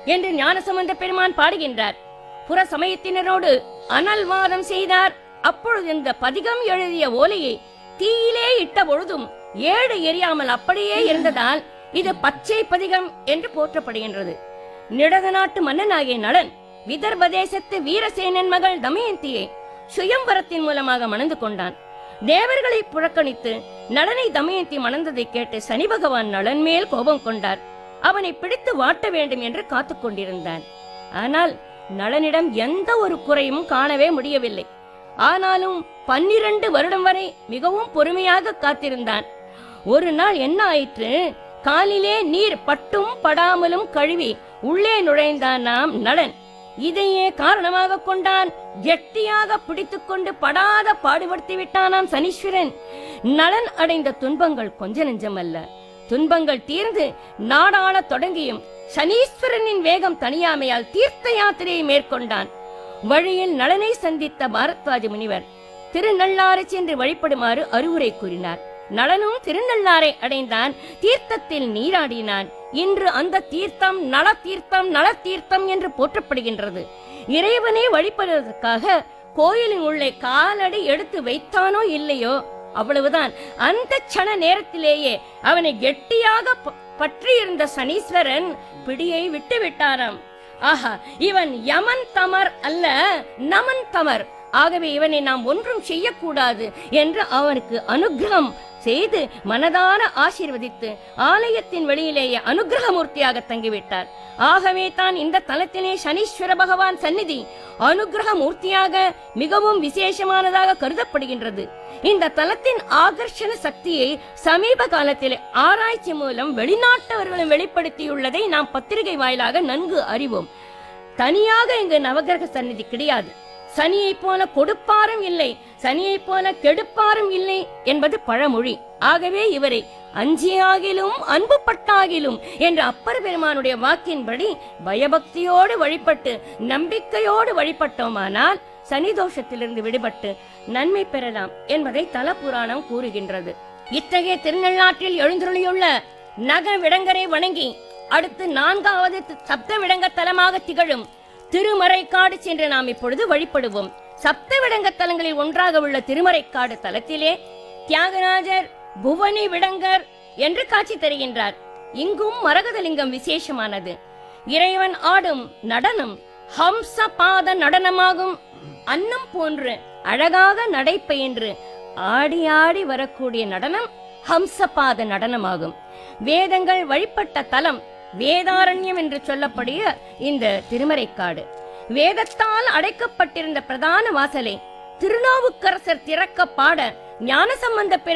என்று ஞானசம்பந்த பெருமான் பாடுகின்றார் புற சமயத்தினரோடு அனல் வாதம் செய்தார் அப்பொழுது இந்த பதிகம் எழுதிய ஓலையை தீயிலே இட்ட பொழுதும் ஏடு எரியாமல் அப்படியே இருந்ததால் இது பச்சை பதிகம் என்று போற்றப்படுகின்றது நிடத நாட்டு மன்னனாகிய நளன் விதர்ப தேசத்து வீரசேனன் மகள் தமயந்தியை சுயம்பரத்தின் மூலமாக மணந்து கொண்டான் தேவர்களை புறக்கணித்து நளனை தமயந்தி மணந்ததை கேட்டு சனி பகவான் நளன் மேல் கோபம் கொண்டார் அவனை பிடித்து வாட்ட வேண்டும் என்று காத்துக் கொண்டிருந்தான் ஆனால் நளனிடம் எந்த ஒரு குறையும் காணவே முடியவில்லை ஆனாலும் பன்னிரண்டு வருடம் வரை மிகவும் பொறுமையாக காத்திருந்தான் ஒரு நாள் என்ன ஆயிற்று காலிலே நீர் பட்டும் படாமலும் கழுவி உள்ளே நுழைந்தான் நாம் நளன் இதையே காரணமாக கொண்டான் கெட்டியாக பிடித்துக்கொண்டு படாத பாடுபடுத்தி விட்டானாம் சனீஸ்வரன் நலன் அடைந்த துன்பங்கள் கொஞ்ச நெஞ்சமல்ல துன்பங்கள் தீர்ந்து நாடாளத் தொடங்கியும் சனீஸ்வரனின் வேகம் தனியாமையால் தீர்த்த யாத்திரையை மேற்கொண்டான் வழியில் நலனை சந்தித்த பாரத்வாஜ முனிவர் திருநள்ளாறு சென்று வழிபடுமாறு அறிவுரை கூறினார் நலனும் திருநள்ளாரை அடைந்தான் தீர்த்தத்தில் நீராடினான் இன்று அந்த தீர்த்தம் நல தீர்த்தம் நல தீர்த்தம் என்று போற்றப்படுகின்றது இறைவனை வழிபடுவதற்காக கோயிலின் உள்ளே காலடி எடுத்து வைத்தானோ இல்லையோ அவ்வளவுதான் அந்த சண நேரத்திலேயே அவனை கெட்டியாக ப- பற்றியிருந்த சனீஸ்வரன் பிடியை விட்டு விட்டாராம் ஆஹா இவன் யமன் தமர் அல்ல நமன் தமர் ஆகவே இவனை நாம் ஒன்றும் செய்யக்கூடாது என்று அவனுக்கு அனுகிரகம் செய்து மனதார ஆசீர்வதித்து ஆலயத்தின் வெளியிலேயே அனுகிரகமூர்த்தியாக தங்கிவிட்டார் ஆகவே தான் இந்த தலத்திலே சனீஸ்வர பகவான் சந்நிதி அனுகிரக மூர்த்தியாக மிகவும் விசேஷமானதாக கருதப்படுகின்றது இந்த தலத்தின் ஆகர்ஷண சக்தியை சமீப காலத்தில் ஆராய்ச்சி மூலம் வெளிநாட்டவர்களும் வெளிப்படுத்தியுள்ளதை நாம் பத்திரிகை வாயிலாக நன்கு அறிவோம் தனியாக இங்கு நவகிரக சந்நிதி கிடையாது சனியைப் போல கொடுப்பாரும் இல்லை சனியைப் போல கெடுப்பாரும் இல்லை என்பது பழமொழி ஆகவே இவரை அஞ்சியாகிலும் அன்பு பட்டாகிலும் என்ற அப்பர் பெருமானுடைய வாக்கின்படி பயபக்தியோடு வழிபட்டு நம்பிக்கையோடு வழிபட்டோமானால் சனி தோஷத்திலிருந்து விடுபட்டு நன்மை பெறலாம் என்பதை தல புராணம் கூறுகின்றது இத்தகைய திருநள்ளாற்றில் எழுந்துருளியுள்ள நக விடங்கரை வணங்கி அடுத்து நான்காவது தி- சப்த விடங்க தலமாக திகழும் திருமறைக்காடு சென்று நாம் இப்பொழுது வழிபடுவோம் சப்த விடங்க தலங்களில் ஒன்றாக உள்ள திருமறைக்காடு தலத்திலே தியாகராஜர் புவனி விடங்கர் என்று காட்சி தருகின்றார் இங்கும் மரகதலிங்கம் விசேஷமானது இறைவன் ஆடும் நடனம் ஹம்ச பாத நடனமாகும் அன்னம் போன்று அழகாக நடைபயின்று ஆடி ஆடி வரக்கூடிய நடனம் ஹம்சபாத நடனமாகும் வேதங்கள் வழிபட்ட தலம் வேதாரண்யம் என்று சொல்லக்கூடிய இந்த திருமறைக்காடு வேதத்தால் அடைக்கப்பட்டிருந்த பிரதான வாசலை திருநாவுக்கரசர் திறக்க பாட ஞானசம்பந்த பெருமான்